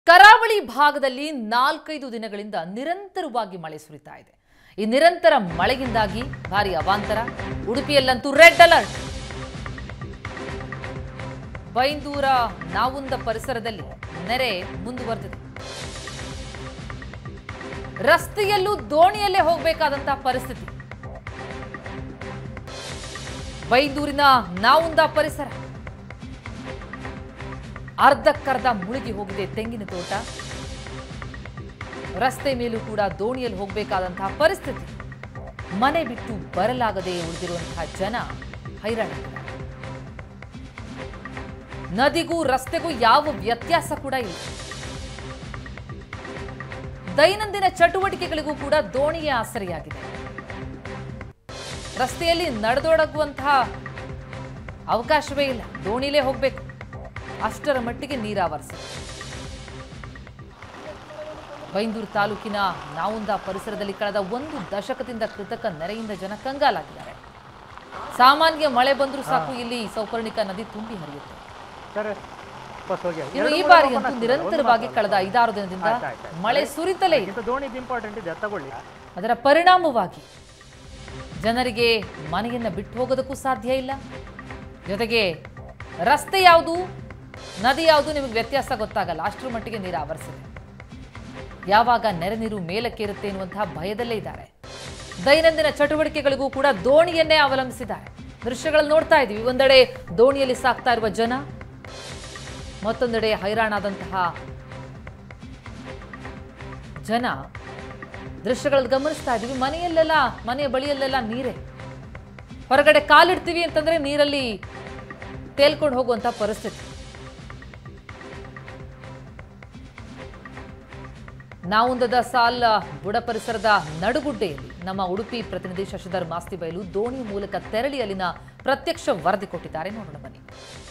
ಕರಾವಳಿ ಭಾಗದಲ್ಲಿ ನಾಲ್ಕೈದು ದಿನಗಳಿಂದ ನಿರಂತರವಾಗಿ ಮಳೆ ಸುರಿತಾ ಇದೆ ಈ ನಿರಂತರ ಮಳೆಯಿಂದಾಗಿ ಭಾರಿ ಅವಾಂತರ ಉಡುಪಿಯಲ್ಲಂತೂ ರೆಡ್ ಅಲರ್ಟ್ ಬೈಂದೂರ ನಾವುಂದ ಪರಿಸರದಲ್ಲಿ ನೆರೆ ಮುಂದುವರೆದಿದೆ ರಸ್ತೆಯಲ್ಲೂ ದೋಣಿಯಲ್ಲೇ ಹೋಗಬೇಕಾದಂತಹ ಪರಿಸ್ಥಿತಿ ಬೈಂದೂರಿನ ನಾವುಂದ ಪರಿಸರ ಅರ್ಧಕ್ಕರ್ಧ ಮುಳುಗಿ ಹೋಗಿದೆ ತೆಂಗಿನ ತೋಟ ರಸ್ತೆ ಮೇಲೂ ಕೂಡ ದೋಣಿಯಲ್ಲಿ ಹೋಗಬೇಕಾದಂತಹ ಪರಿಸ್ಥಿತಿ ಮನೆ ಬಿಟ್ಟು ಬರಲಾಗದೆ ಉಳಿದಿರುವಂತಹ ಜನ ಹೈರಾಣಾಗಿದ್ದಾರೆ ನದಿಗೂ ರಸ್ತೆಗೂ ಯಾವ ವ್ಯತ್ಯಾಸ ಕೂಡ ಇಲ್ಲ ದೈನಂದಿನ ಚಟುವಟಿಕೆಗಳಿಗೂ ಕೂಡ ದೋಣಿಯೇ ಆಸರೆಯಾಗಿದೆ ರಸ್ತೆಯಲ್ಲಿ ನಡೆದೊಡಗುವಂತಹ ಅವಕಾಶವೇ ಇಲ್ಲ ದೋಣಿಲೇ ಹೋಗಬೇಕು ಅಷ್ಟರ ಮಟ್ಟಿಗೆ ನೀರಾವರಿಸಿದೆ ಬೈಂದೂರು ತಾಲೂಕಿನ ನಾವುಂದ ಪರಿಸರದಲ್ಲಿ ಕಳೆದ ಒಂದು ದಶಕದಿಂದ ಕೃತಕ ನೆರೆಯಿಂದ ಜನ ಕಂಗಾಲಾಗಿದ್ದಾರೆ ಸಾಮಾನ್ಯ ಮಳೆ ಬಂದರೂ ಸಾಕು ಇಲ್ಲಿ ಸೌಪರ್ಣಿಕ ನದಿ ತುಂಬಿ ಹರಿಯುತ್ತೆ ಸರ್ ಬಸ್ ಹೋಗಿ ಇನ್ನು ಈ ಬಾರಿ ಅಂತೂ ನಿರಂತರವಾಗಿ ಕಳೆದ ಐದಾರು ದಿನದಿಂದ ಆಯ್ತು, ಆಯ್ತು, ಆಯ್ತು. ಮಳೆ ಸುರಿತಲೇ ಇದೆ ಇಂಥ ದೋಣಿದು ಇಂಪಾರ್ಟೆಂಟ್ ಇದೆ ಅದ್ ತಗೊಳ್ಳಿ ಅದರ ಪರಿಣಾಮವಾಗಿ ಜನರಿಗೆ ಮನೆಯನ್ನ ಬಿಟ್ಟು ಹೋಗೋದಕ್ಕೂ ಸಾಧ್ಯ ಇಲ್ಲ ಜೊತೆಗೆ ರಸ್ತೆ ಯಾವುದು ನದಿ ಯಾವುದು ನಿಮಗೆ ವ್ಯತ್ಯಾಸ ಗೊತ್ತಾಗಲ್ಲ ಅಷ್ಟರ ಮಟ್ಟಿಗೆ ನೀರು ಆವರಿಸಿದೆ ಯಾವಾಗ ನೆರೆ ನೀರು ಮೇಲಕ್ಕೇರುತ್ತೆ ಎನ್ನುವಂತಹ ಭಯದಲ್ಲೇ ಇದ್ದಾರೆ ದೈನಂದಿನ ಚಟುವಟಿಕೆಗಳಿಗೂ ಕೂಡ ದೋಣಿಯನ್ನೇ ಅವಲಂಬಿಸಿದ್ದಾರೆ ದೃಶ್ಯಗಳಲ್ಲಿ ನೋಡ್ತಾ ಇದ್ದೀವಿ ಒಂದೆಡೆ ದೋಣಿಯಲ್ಲಿ ಸಾಕ್ತಾ ಇರುವ ಜನ ಮತ್ತೊಂದೆಡೆ ಹೈರಾಣಾದಂತಹ ಜನ ದೃಶ್ಯಗಳಲ್ಲಿ ಗಮನಿಸ್ತಾ ಇದ್ದೀವಿ ಮನೆಯಲ್ಲೆಲ್ಲ ಮನೆಯ ಬಳಿಯಲ್ಲೆಲ್ಲ ನೀರೇ ಹೊರಗಡೆ ಕಾಲಿಡ್ತೀವಿ ಅಂತಂದ್ರೆ ನೀರಲ್ಲಿ ತೇಲ್ಕೊಂಡು ಹೋಗುವಂತ ಪರಿಸ್ಥಿತಿ ನಾವುಂದದ ಸಾಲ್ ಬುಡ ಪರಿಸರದ ನಡುಗುಡ್ಡೆಯಲ್ಲಿ ನಮ್ಮ ಉಡುಪಿ ಪ್ರತಿನಿಧಿ ಶಶಿಧರ್ ಮಾಸ್ತಿ ಬಯಲು ದೋಣಿ ಮೂಲಕ ತೆರಳಿ ಅಲ್ಲಿನ ಪ್ರತ್ಯಕ್ಷ ವರದಿ ಕೊಟ್ಟಿದ್ದಾರೆ ನೋಡೋಣ ಬನ್ನಿ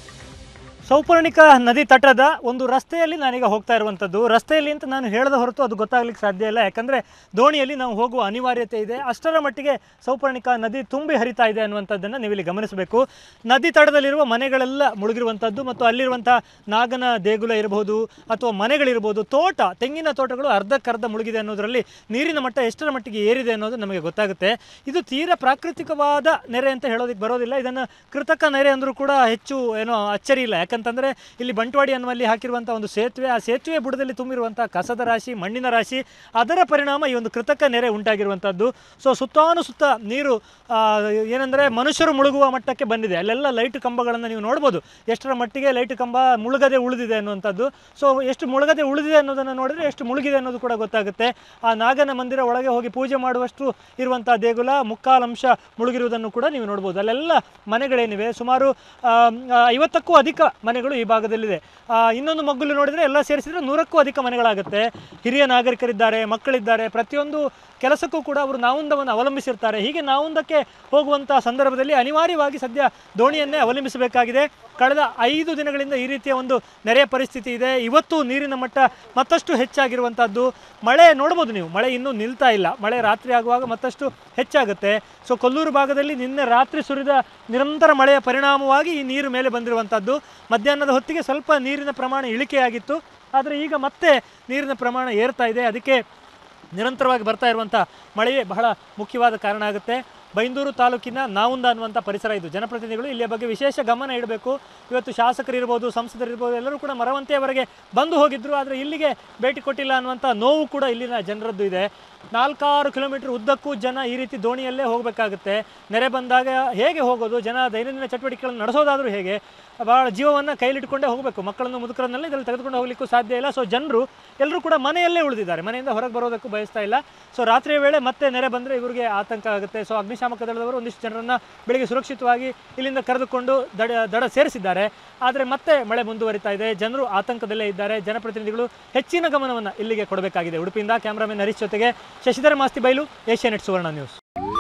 ಸೌಪರ್ಣಿಕ ನದಿ ತಟದ ಒಂದು ರಸ್ತೆಯಲ್ಲಿ ನಾನೀಗ ಹೋಗ್ತಾ ಇರುವಂಥದ್ದು ರಸ್ತೆಯಲ್ಲಿ ಅಂತ ನಾನು ಹೇಳದ ಹೊರತು ಅದು ಗೊತ್ತಾಗ್ಲಿಕ್ಕೆ ಸಾಧ್ಯ ಇಲ್ಲ ಯಾಕಂದರೆ ದೋಣಿಯಲ್ಲಿ ನಾವು ಹೋಗುವ ಅನಿವಾರ್ಯತೆ ಇದೆ ಅಷ್ಟರ ಮಟ್ಟಿಗೆ ಸೌಪರ್ಣಿಕ ನದಿ ತುಂಬಿ ಹರಿತಾ ಇದೆ ಅನ್ನುವಂಥದ್ದನ್ನು ನೀವಿಲ್ಲಿ ಗಮನಿಸಬೇಕು ನದಿ ತಟದಲ್ಲಿರುವ ಮನೆಗಳೆಲ್ಲ ಮುಳುಗಿರುವಂಥದ್ದು ಮತ್ತು ಅಲ್ಲಿರುವಂಥ ನಾಗನ ದೇಗುಲ ಇರಬಹುದು ಅಥವಾ ಮನೆಗಳಿರ್ಬೋದು ತೋಟ ತೆಂಗಿನ ತೋಟಗಳು ಅರ್ಧಕ್ಕರ್ಧ ಮುಳುಗಿದೆ ಅನ್ನೋದರಲ್ಲಿ ನೀರಿನ ಮಟ್ಟ ಎಷ್ಟರ ಮಟ್ಟಿಗೆ ಏರಿದೆ ಅನ್ನೋದು ನಮಗೆ ಗೊತ್ತಾಗುತ್ತೆ ಇದು ತೀರಾ ಪ್ರಾಕೃತಿಕವಾದ ನೆರೆ ಅಂತ ಹೇಳೋದಕ್ಕೆ ಬರೋದಿಲ್ಲ ಇದನ್ನು ಕೃತಕ ನೆರೆ ಅಂದರೂ ಕೂಡ ಹೆಚ್ಚು ಏನೋ ಅಚ್ಚರಿ ಇಲ್ಲ ಯಾಕಂತಂದರೆ ಇಲ್ಲಿ ಬಂಟ್ವಾಡಿ ಅನ್ನುವಲ್ಲಿ ಹಾಕಿರುವಂಥ ಒಂದು ಸೇತುವೆ ಆ ಸೇತುವೆ ಬುಡದಲ್ಲಿ ತುಂಬಿರುವಂಥ ಕಸದ ರಾಶಿ ಮಣ್ಣಿನ ರಾಶಿ ಅದರ ಪರಿಣಾಮ ಈ ಒಂದು ಕೃತಕ ನೆರೆ ಉಂಟಾಗಿರುವಂಥದ್ದು ಸೊ ಸುತ್ತಾನು ಸುತ್ತ ನೀರು ಆ, ಏನಂದರೆ ಮನುಷ್ಯರು ಮುಳುಗುವ ಮಟ್ಟಕ್ಕೆ ಬಂದಿದೆ ಅಲ್ಲೆಲ್ಲ ಲೈಟ್ ಕಂಬಗಳನ್ನು ನೀವು ನೋಡ್ಬೋದು ಎಷ್ಟರ ಮಟ್ಟಿಗೆ ಲೈಟ್ ಕಂಬ ಮುಳುಗದೆ ಉಳಿದಿದೆ ಅನ್ನುವಂಥದ್ದು ಸೊ ಎಷ್ಟು ಮುಳುಗದೆ ಉಳಿದಿದೆ ಅನ್ನೋದನ್ನು ನೋಡಿದ್ರೆ ಎಷ್ಟು ಮುಳುಗಿದೆ ಅನ್ನೋದು ಕೂಡ ಗೊತ್ತಾಗುತ್ತೆ ಆ ನಾಗನ ಮಂದಿರ ಒಳಗೆ ಹೋಗಿ ಪೂಜೆ ಮಾಡುವಷ್ಟು ಇರುವಂಥ ದೇಗುಲ ಮುಕ್ಕಾಲಂಶ ಮುಳುಗಿರುವುದನ್ನು ಕೂಡ ನೀವು ನೋಡ್ಬೋದು ಅಲ್ಲೆಲ್ಲ ಮನೆಗಳೇನಿವೆ ಸುಮಾರು ಆ, ಆ, ಐವತ್ತಕ್ಕೂ ಅಧಿಕ ಮನೆಗಳು ಈ ಭಾಗದಲ್ಲಿದೆ ಆ, ಇನ್ನೊಂದು ಮಗ್ಗುಲು ನೋಡಿದರೆ ಎಲ್ಲ ಸೇರಿಸಿದ್ರೆ ನೂರಕ್ಕೂ ಅಧಿಕ ಮನೆಗಳಾಗುತ್ತೆ ಹಿರಿಯ ನಾಗರಿಕರಿದ್ದಾರೆ ಮಕ್ಕಳಿದ್ದಾರೆ ಪ್ರತಿಯೊಂದು ಕೆಲಸಕ್ಕೂ ಕೂಡ ಅವರು ನಾವುಂದವನ್ನು ಅವಲಂಬಿಸಿರ್ತಾರೆ ಹೀಗೆ ನಾವುಂದಕ್ಕೆ ಹೋಗುವಂಥ ಸಂದರ್ಭದಲ್ಲಿ ಅನಿವಾರ್ಯವಾಗಿ ಸದ್ಯ ದೋಣಿಯನ್ನೇ ಅವಲಂಬಿಸಬೇಕಾಗಿದೆ ಕಳೆದ ಐದು ದಿನಗಳಿಂದ ಈ ರೀತಿಯ ಒಂದು ನೆರೆಯ ಪರಿಸ್ಥಿತಿ ಇದೆ ಇವತ್ತು ನೀರಿನ ಮಟ್ಟ ಮತ್ತಷ್ಟು ಹೆಚ್ಚಾಗಿರುವಂಥದ್ದು ಮಳೆ ನೋಡ್ಬೋದು ನೀವು ಮಳೆ ಇನ್ನೂ ನಿಲ್ತಾ ಇಲ್ಲ ಮಳೆ ರಾತ್ರಿ ಆಗುವಾಗ ಮತ್ತಷ್ಟು ಹೆಚ್ಚಾಗುತ್ತೆ ಸೊ ಕೊಲ್ಲೂರು ಭಾಗದಲ್ಲಿ ನಿನ್ನೆ ರಾತ್ರಿ ಸುರಿದ ನಿರಂತರ ಮಳೆಯ ಪರಿಣಾಮವಾಗಿ ಈ ನೀರು ಮೇಲೆ ಬಂದಿರುವಂಥದ್ದು ಮಧ್ಯಾಹ್ನದ ಹೊತ್ತಿಗೆ ಸ್ವಲ್ಪ ನೀರಿನ ಪ್ರಮಾಣ ಇಳಿಕೆಯಾಗಿತ್ತು ಆದರೆ ಈಗ ಮತ್ತೆ ನೀರಿನ ಪ್ರಮಾಣ ಏರ್ತಾ ಇದೆ ಅದಕ್ಕೆ ನಿರಂತರವಾಗಿ ಬರ್ತಾ ಇರುವಂಥ ಮಳೆಯೇ ಬಹಳ ಮುಖ್ಯವಾದ ಕಾರಣ ಆಗುತ್ತೆ ಬೈಂದೂರು ತಾಲೂಕಿನ ನಾವುಂದ ಅನ್ನುವಂಥ ಪರಿಸರ ಇದು ಜನಪ್ರತಿನಿಧಿಗಳು ಇಲ್ಲಿಯ ಬಗ್ಗೆ ವಿಶೇಷ ಗಮನ ಇಡಬೇಕು ಇವತ್ತು ಶಾಸಕರಿರ್ಬೋದು ಸಂಸದರಿರ್ಬೋದು ಎಲ್ಲರೂ ಕೂಡ ಮರವಂತೆಯವರೆಗೆ ಬಂದು ಹೋಗಿದ್ರು ಆದರೆ ಇಲ್ಲಿಗೆ ಭೇಟಿ ಕೊಟ್ಟಿಲ್ಲ ಅನ್ನುವಂಥ ನೋವು ಕೂಡ ಇಲ್ಲಿನ ಜನರದ್ದು ಇದೆ ನಾಲ್ಕಾರು ಕಿಲೋಮೀಟರ್ ಉದ್ದಕ್ಕೂ ಜನ ಈ ರೀತಿ ದೋಣಿಯಲ್ಲೇ ಹೋಗಬೇಕಾಗುತ್ತೆ ನೆರೆ ಬಂದಾಗ ಹೇಗೆ ಹೋಗೋದು ಜನ ದೈನಂದಿನ ಚಟುವಟಿಕೆಗಳನ್ನು ನಡೆಸೋದಾದರೂ ಹೇಗೆ ಭಾಳ ಜೀವವನ್ನು ಕೈಲಿಟ್ಕೊಂಡೇ ಹೋಗಬೇಕು ಮಕ್ಕಳನ್ನು ಮುದುಕರನ್ನೆಲ್ಲ ಇದರಲ್ಲಿ ತೆಗೆದುಕೊಂಡು ಹೋಗ್ಲಿಕ್ಕೂ ಸಾಧ್ಯ ಇಲ್ಲ ಸೊ ಜನರು ಎಲ್ಲರೂ ಕೂಡ ಮನೆಯಲ್ಲೇ ಉಳಿದಿದ್ದಾರೆ ಮನೆಯಿಂದ ಹೊರಗೆ ಬರೋದಕ್ಕೂ ಬಯಸ್ತಾ ಇಲ್ಲ ಸೊ ರಾತ್ರಿಯ ವೇಳೆ ಮತ್ತೆ ನೆರೆ ಬಂದರೆ ಇವರಿಗೆ ಆತಂಕ ಆಗುತ್ತೆ ಸೊ ಅಗ್ನಿಶಾಮಕ ದಳದವರು ಒಂದಿಷ್ಟು ಜನರನ್ನು ಬೆಳಿಗ್ಗೆ ಸುರಕ್ಷಿತವಾಗಿ ಇಲ್ಲಿಂದ ಕರೆದುಕೊಂಡು ದಡ ದಡ ಸೇರಿಸಿದ್ದಾರೆ ಆದರೆ ಮತ್ತೆ ಮಳೆ ಮುಂದುವರಿತಾ ಇದೆ ಜನರು ಆತಂಕದಲ್ಲೇ ಇದ್ದಾರೆ ಜನಪ್ರತಿನಿಧಿಗಳು ಹೆಚ್ಚಿನ ಗಮನವನ್ನು ಇಲ್ಲಿಗೆ ಕೊಡಬೇಕಾಗಿದೆ ಉಡುಪಿಯಿಂದ ಕ್ಯಾಮ್ರಾಮನ್ ಹರೀಶ್ ಜೊತೆಗೆ ಶಶಿಧರ ಮಾಸ್ತಿ ಬೈಲು ಏಷ್ಯಾನೆಟ್ ಸುವರ್ಣ ನ್ಯೂಸ್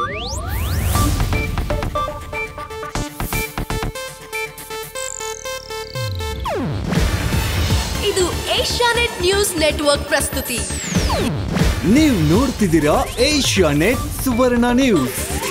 ಇದು ಏಷ್ಯಾನೆಟ್ ನ್ಯೂಸ್ ನೆಟ್ವರ್ಕ್ ಪ್ರಸ್ತುತಿ ನೀವು ನೋಡ್ತಿದ್ದೀರಾ ಏಷ್ಯಾ ನೆಟ್ ಸುವರ್ಣ ನ್ಯೂಸ್